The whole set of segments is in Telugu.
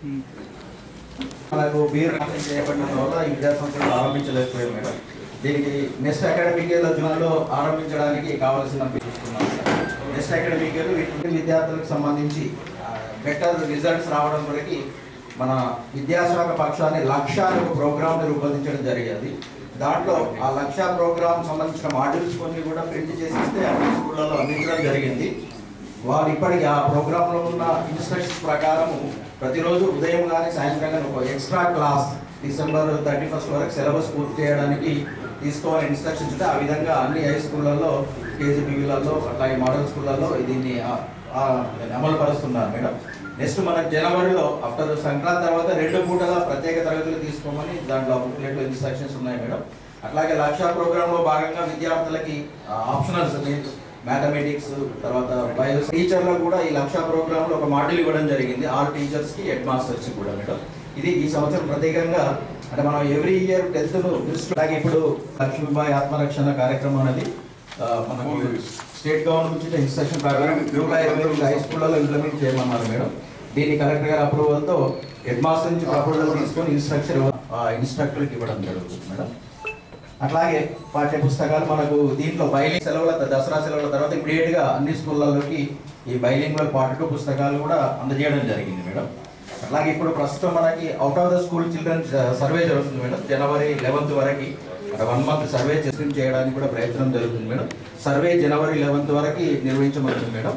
మనకు బీర్ మార్కెట్ చేయబడిన వల్ల ఈ విద్యా సంస్థలు ఆరంభించలేకపోయాం మేడం దీనికి నెక్స్ట్ అకాడమిక్ ఇయర్ జూన్లో ఆరంభించడానికి కావాల్సిన చూస్తున్నాం నెక్స్ట్ అకాడమిక్ ఇయర్ వీటి విద్యార్థులకు సంబంధించి బెటర్ రిజల్ట్స్ రావడం వరకు మన విద్యాశాఖ పక్షాన్ని లక్ష్యాలు ప్రోగ్రామ్ని రూపొందించడం జరిగింది దాంట్లో ఆ లక్ష్య ప్రోగ్రామ్ సంబంధించిన మాడ్యూల్స్ కొన్ని కూడా ప్రింట్ చేసి ఇస్తే అన్ని స్కూళ్ళలో అందించడం జరిగింది వారు ఇప్పటికి ఆ ప్రోగ్రాంలో ఉన్న ఇన్స్ట్రక్షన్స్ ప్రకారం ప్రతిరోజు ఉదయం కానీ సాయంత్రం కానీ ఒక extra class December thirty first వరకు సిలబస్ పూర్తి చేయడానికి తీసుకోవాలని ఇన్స్ట్రక్షన్స్ ఉంటే ఆ విధంగా అన్ని హై స్కూళ్ళల్లో కేజీబీవీలలో అట్లాగే మోడల్ స్కూళ్ళల్లో దీన్ని ఆ- ఆ అమలు పరుస్తున్నారు మేడం నెక్స్ట్ మనకు జనవరిలో ఆఫ్టర్ సంక్రాంతి తర్వాత రెండు పూటల ప్రత్యేక తరగతులు తీసుకోమని దాంట్లో బుక్లెట్లో ఇన్స్ట్రక్షన్స్ ఉన్నాయి మేడం అట్లాగే లక్ష ప్రోగ్రాంలో భాగంగా విద్యార్థులకి ఆప్షనల్స్ మ్యాథమెటిక్స్ తర్వాత బయో టీచర్లకు కూడా ఈ లక్ష ప్రోగ్రాంలో ఒక మాడ్యూల్ ఇవ్వడం జరిగింది ఆల్ టీచర్స్ కి హెడ్ మాస్టర్స్ కి కూడా మేడం ఇది ఈ సంవత్సరం ప్రత్యేకంగా అంటే మనం ఎవ్రీ ఇయర్ టెన్త్ ను దృష్టిలో అలాగే ఇప్పుడు లక్ష్మీబాయి ఆత్మరక్షణ కార్యక్రమం అనేది ఆ, మనకు స్టేట్ గవర్నమెంట్ నుంచి ఇన్స్ట్రక్షన్ ప్రకారం జూలై ఇరవై ఎనిమిది హై స్కూళ్ళలో ఇంప్లిమెంట్ చేయమన్నారు మేడం దీన్ని కలెక్టర్ గారి అప్రూవల్తో హెడ్ మాస్టర్ నుంచి ప్రపోజల్ తీసుకొని ఇన్స్ట్రక్షన్ ఇన్స్ట్రక్టర్కి ఇవ్వడం జరుగుతుంది మేడం అట్లాగే పాఠ్య పుస్తకాలు మనకు దీంట్లో బైలింగ్ సెలవుల దసరా సెలవుల తర్వాత ఇమీడియట్ గా అన్ని స్కూళ్ళలోకి ఈ బైలింగ్ పార్ట్ టూ పుస్తకాలు కూడా అందజేయడం జరిగింది మేడం అట్లాగే ఇప్పుడు ప్రస్తుతం మనకి out of the school children survey జరుగుతుంది మేడం జనవరి లెవెన్త్ వరకు వన్ మంత్ సర్వే చేసి చేయడానికి కూడా ప్రయత్నం జరుగుతుంది మేడం సర్వే జనవరి లెవెన్త్ వరకు నిర్వహించబడుతుంది మేడం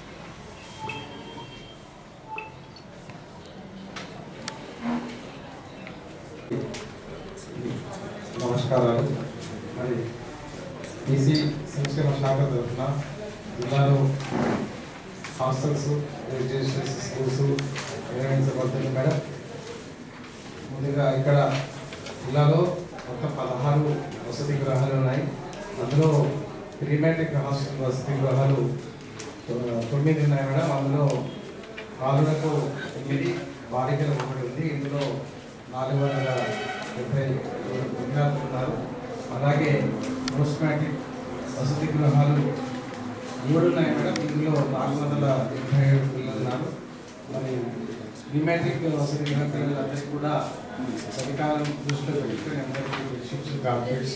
నమస్కారాలు మరి బీసీ సంక్షేమ శాఖ తరఫున జిల్లాలో హాస్టల్స్ రెసిడెన్షియల్ స్కూల్స్ నిర్వహించబడుతుంది మేడం ముందుగా ఇక్కడ జిల్లాలో మొత్తం పదహారు వసతి గృహాలు ఉన్నాయి అందులో ప్రీమెట్రిక్ హాస్టల్ వసతి గృహాలు తొ- తొమ్మిది ఉన్నాయి మేడం అందులో బాలులకు ఎనిమిది బాలికలకు ఒకటి ఉంది ఇందులో నాలుగు వందల డెబ్బై విద్యార్థులు ఉన్నారు అలాగే పోస్ట్ మ్యాట్రిక్ వసతి గృహాలు మూడు ఉన్నాయి మేడం ఇందులో నాలుగు వందల డెబ్బై ఏడు పిల్లలు ఉన్నారు మరి ప్రీమెట్రిక్ వసతి గృహ పిల్లలందరికీ కూడా చలికాలం దృష్టిలో పెట్టుకుని అందరికీ శిక్షణ కాంప్లెక్స్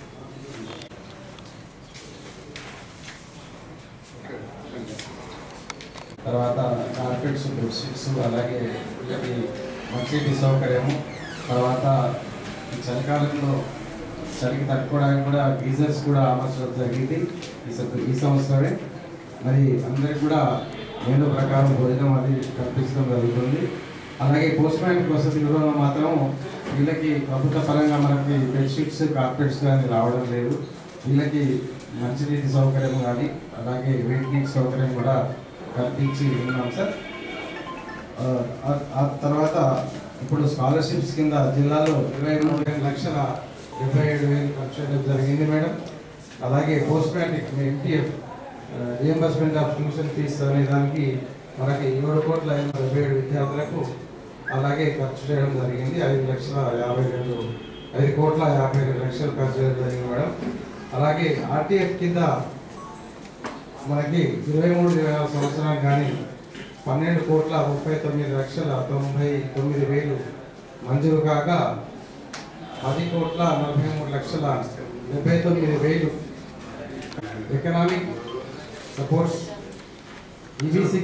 తర్వాత కార్పెట్స్ బెడ్షీట్స్ అలాగే వీళ్ళకి మంచినీటి సౌకర్యము తర్వాత ఈ చలికాలంలో చలికి తట్టుకోవడానికి కూడా గీజర్స్ కూడా అమర్చడం జరిగింది ఈ సం- ఈ సంవత్సరమే మరి అందరికి కూడా మేలు ప్రకారం భోజనం అది కల్పించడం జరుగుతుంది అలాగే పోస్ట్ మ్యాన్ వసతి గృహంలో మాత్రం వీళ్ళకి ప్రభుత్వ పరంగా మనకి బెడ్షీట్స్ కార్పెట్స్ కానీ రావడం లేదు వీళ్ళకి మంచినీటి సౌకర్యం కానీ అలాగే వేడి నీటి సౌకర్యం కూడా కల్పించి ఉన్నాం సార్ ఆ, ఆ- ఆ తర్వాత ఇప్పుడు స్కాలర్షిప్స్ కింద జిల్లాలో ఇరవై మూడు లక్షల డెబ్బై ఏడు వేలు ఖర్చు చేయడం జరిగింది మేడం అలాగే post matric MTF reimbursement of tuition fees అనే దానికి మనకి ఏడు కోట్ల డెబ్బై ఏడు విద్యార్థులకు అలాగే ఖర్చు చేయడం జరిగింది ఐదు లక్షల యాభై రెండు ఐదు కోట్ల యాభై రెండు లక్షలు ఖర్చు చేయడం జరిగింది మేడం అలాగే ఆర్టీఎఫ్ కింద మనకి ఇరవై మూడు ఇరవై నాలుగు సంవత్సరాలు కానీ పన్నెండు కోట్ల ముప్పై తొమ్మిది లక్షల తొంభై తొమ్మిది వేలు మంజూరు కాగా పది కోట్ల నలభై మూడు లక్షల డెబ్బై తొమ్మిది వేలు ఎకనామిక్ సపోర్ట్స్ ఈబీసీ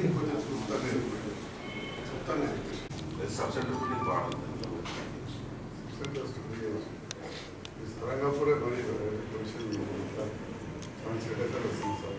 రంగాపురే మరి కమిషన్ వస్తుంది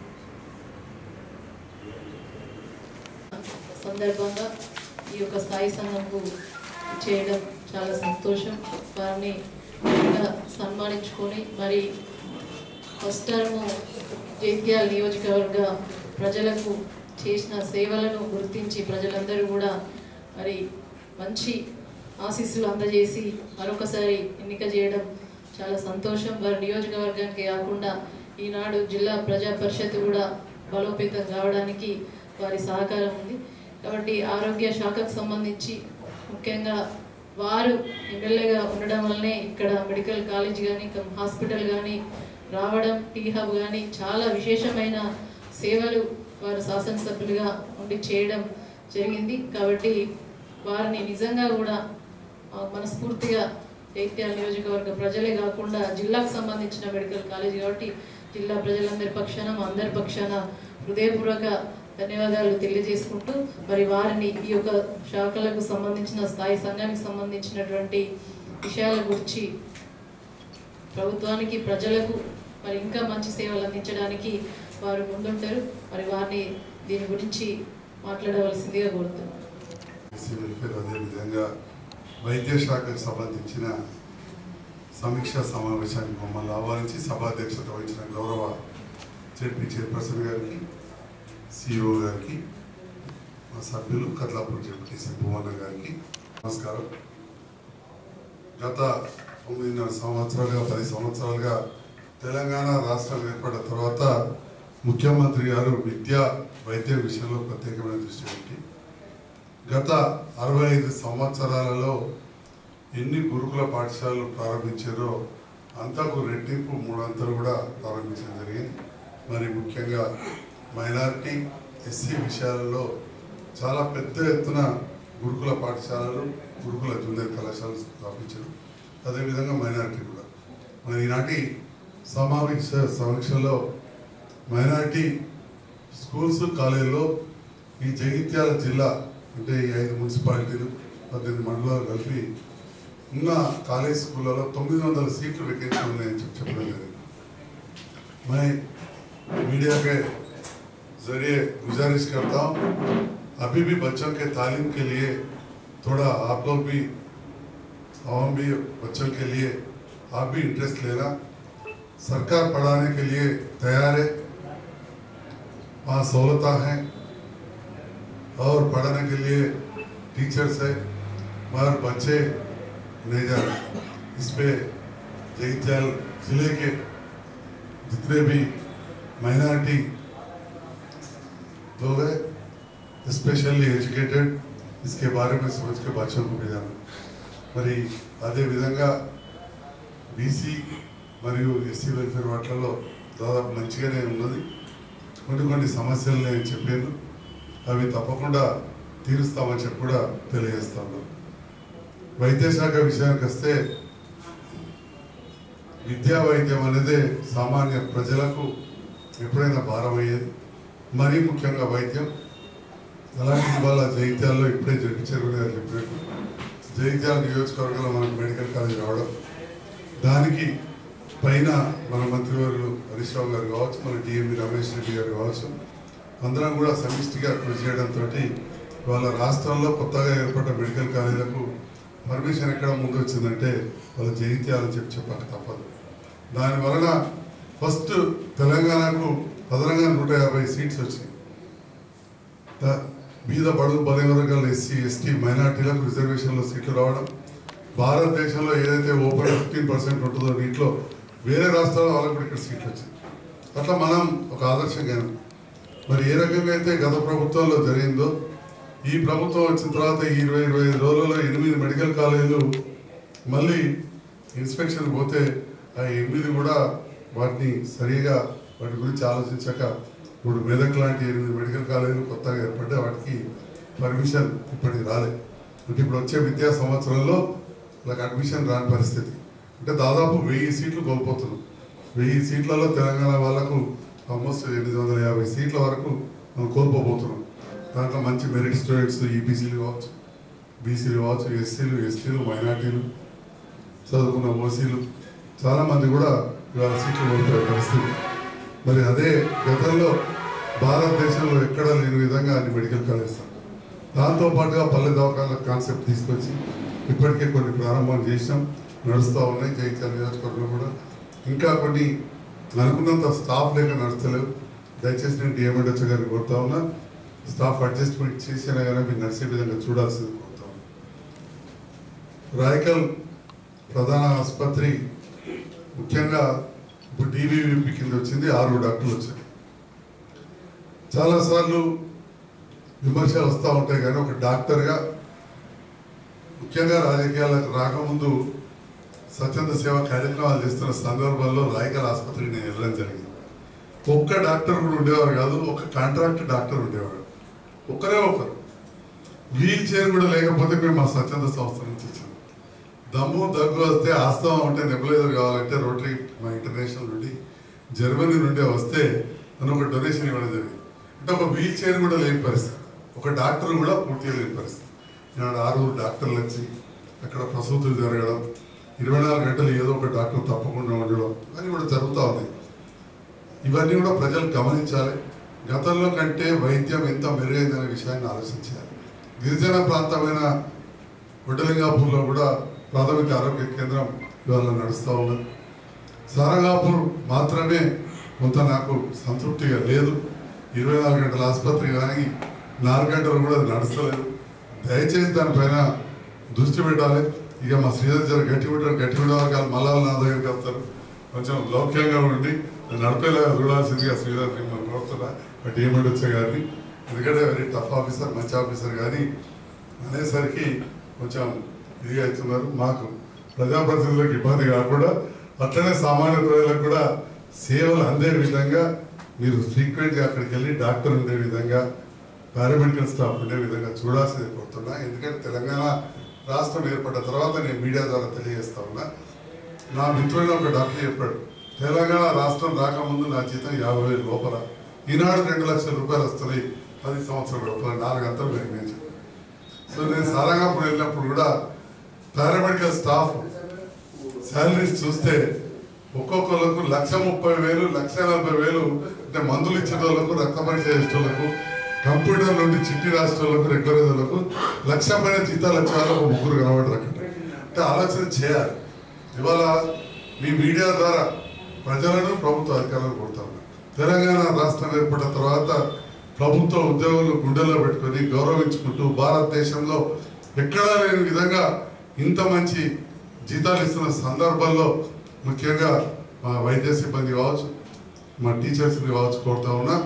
సందర్భంగా ఈ యొక్క స్థాయి సంఘంకు చేయడం చాలా సంతోషం వారిని ఇంకా సన్మానించుకొని మరి ఫస్ట్ టర్మ్ జైత్యాల నియోజకవర్గ ప్రజలకు చేసిన సేవలను గుర్తించి ప్రజలందరూ కూడా మరి మంచి ఆశీస్సులు అందజేసి మరొకసారి ఎన్నిక చేయడం చాలా సంతోషం వారి నియోజకవర్గానికి కాకుండా ఈనాడు జిల్లా ప్రజా పరిషత్ కూడా బలోపేతం కావడానికి వారి సహకారం ఉంది కాబట్టి ఆరోగ్య శాఖకు సంబంధించి ముఖ్యంగా వారు ఎమ్మెల్యేగా ఉండడం వల్లనే ఇక్కడ మెడికల్ కాలేజ్ కానీ హాస్పిటల్ కానీ రావడం టీ హబ్ కానీ చాలా విశేషమైన సేవలు వారు శాసనసభ్యులుగా ఉండి చేయడం జరిగింది కాబట్టి వారిని నిజంగా కూడా ఆ, మనస్ఫూర్తిగా జైత్యాల నియోజకవర్గ ప్రజలే కాకుండా జిల్లాకు సంబంధించిన మెడికల్ కాలేజ్ కాబట్టి జిల్లా ప్రజలందరి పక్షాన మా అందరి పక్షాన హృదయపూర్వక ధన్యవాదాలు తెలియజేసుకుంటూ మరి వారిని ఈ యొక్క శాఖలకు సంబంధించిన స్థాయి సంఘానికి సంబంధించినటువంటి విషయాల గురించి ప్రభుత్వానికి ప్రజలకు మరి ఇంకా మంచి సేవలు అందించడానికి వారు ముందుంటారు మరి వారిని దీని గురించి మాట్లాడవలసిందిగా కోరుతున్నాను ఎస్సీ వెల్ఫేర్ అదేవిధంగా వైద్య శాఖకు సంబంధించిన సమీక్షా సమావేశానికి మమ్మల్ని ఆహ్వానించి సభాధ్యక్షత వహించిన గౌరవ జెడ్పీ చైర్పర్సన్ గారికి సిఇఓ గారికి మా సభ్యులు కత్లాపూర్ జెడ్పీ భువన గారికి నమస్కారం గత తొమ్మిదిన్నర సంవత్సరాలుగా పది సంవత్సరాలుగా తెలంగాణ రాష్ట్రం ఏర్పడిన తర్వాత ముఖ్యమంత్రి గారు విద్య వైద్య విషయంలో ప్రత్యేకమైన దృష్టి పెట్టి గత అరవై ఐదు సంవత్సరాలలో ఎన్ని గురుకుల పాఠశాలలు ప్రారంభించారో అంతకు రెట్టింపు మూడంతలు కూడా ప్రారంభించడం జరిగింది మరి ముఖ్యంగా మైనారిటీ ఎస్సీ విషయాలలో చాలా పెద్ద ఎత్తున గురుకుల పాఠశాలలు గురుకుల జూనియర్ కళాశాలలు స్థాపించారు అదేవిధంగా మైనారిటీ కూడా మరి ఈనాటి సమావేశ సమీక్షలో మైనారిటీ స్కూల్స్ కాలేజీలో ఈ జగిత్యాల జిల్లా అంటే ఈ ఐదు మున్సిపాలిటీలు పద్దెనిమిది మండలాలు కలిపి ఉన్న కాలేజ్ స్కూళ్ళలో తొమ్మిది వందల సీట్లు వేకెన్సీ ఉన్నాయని చెప్పి చెప్పడం జరిగింది मैं मीडिया के जरिए गुजारिश करता हूँ अभी भी बच्चों के तालीम के लिए थोड़ा आप लोग भी आवाम भी बच्चों के लिए आप भी इंटरेस्ट लेना सरकार पढ़ाने के लिए तैयार है वहाँ सहूलता है और पढ़ाने के लिए टीचर्स है मगर बच्चे नहीं जा रहे इस पे जगित्याल जिले के जितने भी माइनॉरिटी लोग हैं स्पेशली एजुकेटेड इसके बारे में सोच के बच्चों को भेजाना మరి అదే విధంగా బీసీ మరియు ఎస్సీ వెల్ఫేర్ వాటిలలో దాదాపు మంచిగానే ఉన్నది కొన్ని కొన్ని సమస్యలు నేను చెప్పాను అవి తప్పకుండా తీరుస్తామని చెప్పి కూడా తెలియజేస్తాను వైద్య శాఖ విషయానికి వస్తే విద్యా వైద్యం అనేది సామాన్య ప్రజలకు ఎప్పుడైనా భారం అయ్యేది మరీ ముఖ్యంగా వైద్యం అలాంటి ఇవాళ జైత్యాల్లో ఇప్పుడే జరిపించారు గారు చెప్పినట్టు జైత్యాల నియోజకవర్గంలో మనకు మెడికల్ కాలేజ్ రావడం దానికి పైన మన మంత్రివర్యులు హరీష్ రావు గారు కావచ్చు మన డిఎంఈ రమేష్ రెడ్డి గారు కావచ్చు అందరం కూడా సమిష్టిగా కృషి చేయడంతో ఇవాళ రాష్ట్రంలో కొత్తగా ఏర్పడ్డ మెడికల్ కాలేజీలకు పర్మిషన్ ఎక్కడ ముందు వచ్చిందంటే వాళ్ళ జైత్యాలని చెప్పి చెప్పక తప్పదు దాని వలన ఫస్ట్ తెలంగాణకు అదనంగా నూట యాభై సీట్స్ వచ్చినాయి ద- బీద బడుగు బలైన వర్గాల ఎస్సీ ఎస్టీ మైనార్టీలకు రిజర్వేషన్లో సీట్లు రావడం భారతదేశంలో ఏదైతే ఓపెన్ ఫిఫ్టీన్ పర్సెంట్ ఉంటుందో దీంట్లో వేరే రాష్ట్రాల్లో వాళ్ళకు కూడా ఇక్కడ సీట్లు వచ్చింది అట్లా మనం ఒక ఆదర్శంగా మరి ఏ రకంగా అయితే గత ప్రభుత్వంలో జరిగిందో ఈ ప్రభుత్వం వచ్చిన తర్వాత ఈ ఇరవై ఇరవై ఐదు రోజులలో ఎనిమిది మెడికల్ కాలేజీలు మళ్ళీ ఇన్స్పెక్షన్ పోతే ఆ ఎనిమిది కూడా వాటిని సరిగా వాటి గురించి ఆలోచించాక ఇప్పుడు మెదక్ లాంటి ఎనిమిది మెడికల్ కాలేజీలు కొత్తగా ఏర్పడ్డాయి వాటికి పర్మిషన్ ఇప్పటికి రాలేదు అంటే ఇప్పుడు వచ్చే విద్యా సంవత్సరంలో వాళ్ళకి అడ్మిషన్ రాని పరిస్థితి అంటే దాదాపు వెయ్యి సీట్లు కోల్పోతున్నాం వెయ్యి సీట్లలో తెలంగాణ వాళ్ళకు ఆల్మోస్ట్ ఎనిమిది వందల యాభై సీట్ల వరకు మనం కోల్పోబోతున్నాం దాంట్లో మంచి మెరిట్ స్టూడెంట్స్ ఈబీసీలు కావచ్చు బీసీలు కావచ్చు ఎస్సీలు ఎస్టీలు మైనార్టీలు చదువుకున్న ఓసీలు చాలా మంది కూడా ఇవాళ సీట్లు కోల్పోయే పరిస్థితి మరి అదే గతంలో భారతదేశంలో ఎక్కడ లేని విధంగా అన్ని మెడికల్ కాలేజ్ దాంతో పాటుగా పల్లె దవాఖాన కాన్సెప్ట్ తీసుకొచ్చి ఇప్పటికే కొన్ని ప్రారంభం చేసాం నడుస్తూ ఉన్నాయి జైత్యాల నియోజకవర్గంలో కూడా ఇంకా కొన్ని అనుకున్నంత స్టాఫ్ లేక నడుస్తలేవు దయచేసి నేను డిఎంఎడ్హెచ్ గారిని కోరుతా ఉన్నా స్టాఫ్ అడ్జస్ట్మెంట్ చేసినా కానీ మీరు నడిచే విధంగా చూడాల్సింది కోరుతా ఉన్నా రాయకల్ ప్రధాన ఆసుపత్రి ముఖ్యంగా ఇప్పుడు డీవీవీపీ కింద వచ్చింది ఆరు డాక్టర్లు వచ్చారు చాలాసార్లు విమర్శలు వస్తూ ఉంటాయి కానీ ఒక డాక్టర్గా ముఖ్యంగా రాజకీయాలకు రాకముందు స్వచ్ఛంద సేవ కార్యక్రమాలు చేస్తున్న సందర్భంలో రాయకల్ ఆసుపత్రికి నేను వెళ్ళడం జరిగింది ఒక్క డాక్టర్ కూడా ఉండేవారు కాదు ఒక కాంట్రాక్ట్ డాక్టర్ ఉండేవాడు ఒక్కరే ఒకరు వీల్ చైర్ కూడా లేకపోతే మేము మా స్వచ్ఛంద సంస్థ నుంచి ఇచ్చాం దమ్ము దగ్గు వస్తే ఆస్తమా ఉంటే నెబులైజర్ కావాలంటే రోటరీ మా ఇంటర్నేషనల్ నుండి జర్మనీ నుండి వస్తే నన్ను ఒక డొనేషన్ ఇవ్వడం జరిగింది అంటే ఒక వీల్ చైర్ కూడా లేని పరిస్థితి ఒక డాక్టర్ కూడా పూర్తిగా లేని పరిస్థితి ఈనాడు ఆరుగురు డాక్టర్లు వచ్చి అక్కడ ప్రసూతులు జరగడం ఇరవై నాలుగు గంటలు ఏదో ఒక డాక్టర్ తప్పకుండా ఉండడం అని కూడా జరుగుతూ ఉంది ఇవన్నీ కూడా ప్రజలు గమనించాలి గతంలో కంటే వైద్యం ఎంత మెరుగైందనే విషయాన్ని ఆలోచించాలి గిరిజన ప్రాంతమైన వడ్డలింగాపూర్లో కూడా ప్రాథమిక ఆరోగ్య కేంద్రం ఇవాళ నడుస్తూ ఉన్నది సారంగాపూర్ మాత్రమే కొంత నాకు సంతృప్తిగా లేదు ఇరవై నాలుగు గంటల ఆసుపత్రి కానీ నాలుగు గంటలు కూడా అది నడుస్తలేదు దయచేసి దానిపైన దృష్టి పెట్టాలి ఇక మా శ్రీధర్ గారు గట్టి పెట్టారు గట్టి పెట్టాలి మళ్ళా నా దగ్గరికి వస్తారు కొంచెం లౌక్యంగా ఉండి నడిపేలాగా చూడాల్సిందిగా శ్రీధర్ మనం కోరుతున్నా బట్ ఏమంటే వచ్చే గారిని ఎందుకంటే వెరీ టఫ్ ఆఫీసర్ మంచి ఆఫీసర్ కానీ అనేసరికి కొంచెం ఇదిగా అవుతున్నారు మాకు ప్రజాప్రతినిధులకు ఇబ్బంది కాకుండా అట్లనే సామాన్య ప్రజలకు కూడా సేవలు అందే విధంగా మీరు ఫ్రీక్వెంట్గా అక్కడికి వెళ్ళి డాక్టర్ ఉండే విధంగా పారామెడికల్ స్టాఫ్ ఉండే విధంగా చూడాల్సింది కోరుతున్నా ఎందుకంటే తెలంగాణ రాష్ట్రం ఏర్పడ్డ తర్వాత నేను మీడియా ద్వారా తెలియజేస్తా ఉన్నా నా మిత్రుడు ఒక డాక్టర్ చెప్పాడు తెలంగాణ రాష్ట్రం రాకముందు నా జీతం యాభై వేలు లోపల ఈనాడు రెండు లక్షల రూపాయలు వస్తున్నాయి పది సంవత్సరాల లోపల నాలుగు అంతలు పెరిగినాయి చెప్పాడు. సో నేను సారంగాపూర్ వెళ్ళినప్పుడు కూడా పారామెడికల్ స్టాఫ్ శాలరీస్ చూస్తే ఒక్కొక్కరికి లక్ష ముప్పై వేలు లక్ష నలభై వేలు అంటే మందులు ఇచ్చే వాళ్ళకు రక్త పరీక్ష చేసే వాళ్ళకు కంప్యూటర్ నుండి చిట్టి రాసే వాళ్ళకు రెగ్యులర్ వాళ్ళకు లక్ష పైన జీతాలు వచ్చే వాళ్ళకు ముగ్గురు కనబడరు అక్కడ అంటే ఆలోచన చేయాలి ఇవాళ మీ మీడియా ద్వారా ప్రజలను ప్రభుత్వ అధికారులను కొడతాను తెలంగాణ రాష్ట్రం ఏర్పడిన తర్వాత ప్రభుత్వ ఉద్యోగులు గుండెల్లో పెట్టుకొని గౌరవించుకుంటూ భారతదేశంలో ఎక్కడా లేని విధంగా ఇంత మంచి జీతాలు ఇస్తున్న సందర్భంలో ముఖ్యంగా మా వైద్య సిబ్బంది కావచ్చు మా టీచర్స్ని కావచ్చు కోరుతా ఉన్నా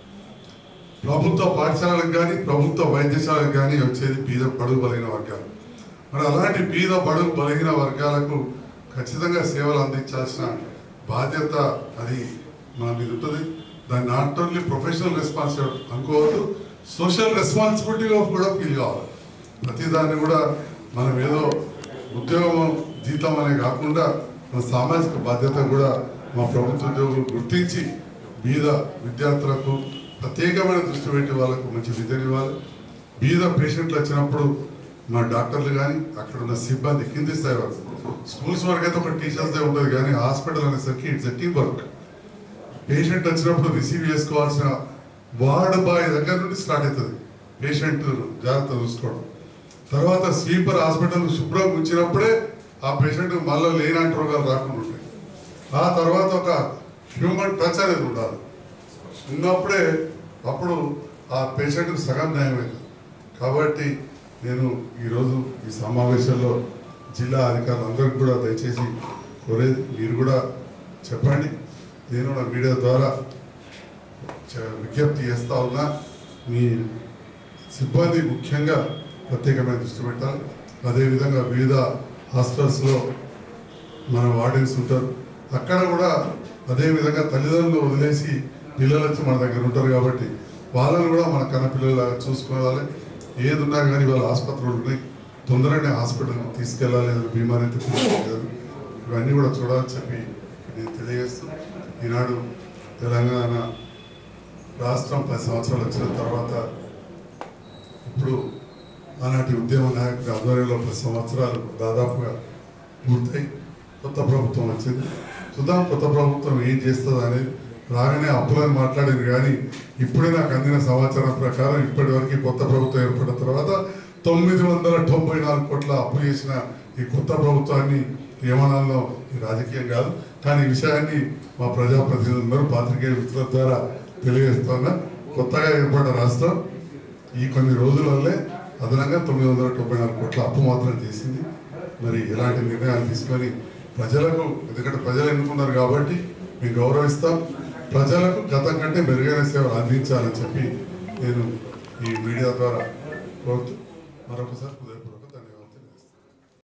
ప్రభుత్వ పాఠశాలకు కానీ ప్రభుత్వ వైద్యశాలకు కానీ వచ్చేది బీద బడుగు బలిగిన వర్గాలు మరి అలాంటి బీద బడుగు బలిగిన వర్గాలకు ఖచ్చితంగా సేవలు అందించాల్సిన బాధ్యత అది మన మీద ఉంటుంది దాన్ని నాట్ ఓన్లీ ప్రొఫెషనల్ రెస్పాన్సిబిలిటీ అనుకోవద్దు సోషల్ రెస్పాన్సిబిలిటీగా కూడా ఫీల్ కావాలి ప్రతి దాన్ని కూడా మనం ఏదో ఉద్యోగం జీతం అనే కాకుండా మన సామాజిక బాధ్యత కూడా మా ప్రభుత్వ ఉద్యోగులు గుర్తించి బీద విద్యార్థులకు ప్రత్యేకమైన దృష్టి పెట్టి వాళ్ళకు మంచి విద్యను ఇవ్వాలి బీద పేషెంట్లు వచ్చినప్పుడు మా డాక్టర్లు కానీ అక్కడ ఉన్న సిబ్బంది కింది స్థాయి వరకు స్కూల్స్ వరకు అయితే ఒక టీచర్స్ దే ఉండదు కానీ హాస్పిటల్ అనేసరికి it's a team work patient వచ్చినప్పుడు రిసీవ్ చేసుకోవాల్సిన వార్డ్ బాయ్ దగ్గర నుండి స్టార్ట్ అవుతుంది పేషెంట్ జాగ్రత్త చూసుకోవడం తర్వాత స్లీపర్ హాస్పిటల్ శుభ్రం ఉంచినప్పుడే ఆ పేషెంట్ మళ్ళీ లేనాటి రోగాలు రాకుండా ఉంటాయి ఆ తర్వాత ఒక హ్యూమన్ టచ్ అనేది ఉండాలి ఉన్నప్పుడే అప్పుడు ఆ పేషెంట్కి సగం న్యాయమైంది కాబట్టి నేను ఈరోజు ఈ సమావేశంలో జిల్లా అధికారులందరికీ కూడా దయచేసి కోరేది మీరు కూడా చెప్పండి నేను నా మీడియా ద్వారా చ- విజ్ఞప్తి చేస్తా ఉన్నా మీ సిబ్బంది ముఖ్యంగా ప్రత్యేకమైన దృష్టి పెట్టాలి అదేవిధంగా వివిధ హాస్టల్స్లో మన వార్డెన్స్ ఉంటారు అక్కడ కూడా అదే విధంగా తల్లిదండ్రులు వదిలేసి పిల్లలు వచ్చి మన దగ్గర ఉంటారు కాబట్టి వాళ్ళని కూడా మన కన్న పిల్లలాగా చూసుకోవాలి ఏది ఉన్నా కానీ వాళ్ళ ఆసుపత్రులు ఉన్నాయి తొందరగానే హాస్పిటల్కి తీసుకెళ్ళాలి ఏదైనా బీమారి అయితే తీసుకెళ్ళాలి ఇవన్నీ కూడా చూడాలని చెప్పి నేను తెలియజేస్తూ ఈనాడు తెలంగాణ రాష్ట్రం పది సంవత్సరాలు వచ్చిన తర్వాత ఇప్పుడు ఆనాటి ఉద్యమ నాయకుడి ఆధ్వర్యంలో పది సంవత్సరాలు దాదాపుగా పూర్తయి కొత్త ప్రభుత్వం వచ్చింది చూద్దాం కొత్త ప్రభుత్వం ఏం చేస్తుంది అనేది రాగానే అప్పులని మాట్లాడింది కానీ ఇప్పుడే నాకు అందిన సమాచారం ప్రకారం ఇప్పటి వరకు కొత్త ప్రభుత్వం ఏర్పడిన తర్వాత తొమ్మిది వందల తొంభై నాలుగు కోట్ల అప్పు చేసిన ఈ కొత్త ప్రభుత్వాన్ని ఏమనాలో ఈ రాజకీయం కాదు కానీ ఈ విషయాన్ని మా ప్రజాప్రతినిధులందరూ పాత్రికేయ మిత్రుల ద్వారా తెలియజేస్తున్నా కొత్తగా ఏర్పడిన రాష్ట్రం ఈ కొన్ని రోజులల్లే అదనంగా తొమ్మిది వందల తొంభై నాలుగు కోట్ల అప్పు మాత్రం చేసింది మరి ఎలాంటి నిర్ణయాలు తీసుకొని ప్రజలకు ఎందుకంటే ప్రజలు ఎన్నుకున్నారు కాబట్టి మేము గౌరవిస్తాం ప్రజలకు గతం కంటే మెరుగైన సేవలు అందించాలని చెప్పి నేను ఈ మీడియా ద్వారా కోరుతూ మరొకసారి హృదయపూర్వక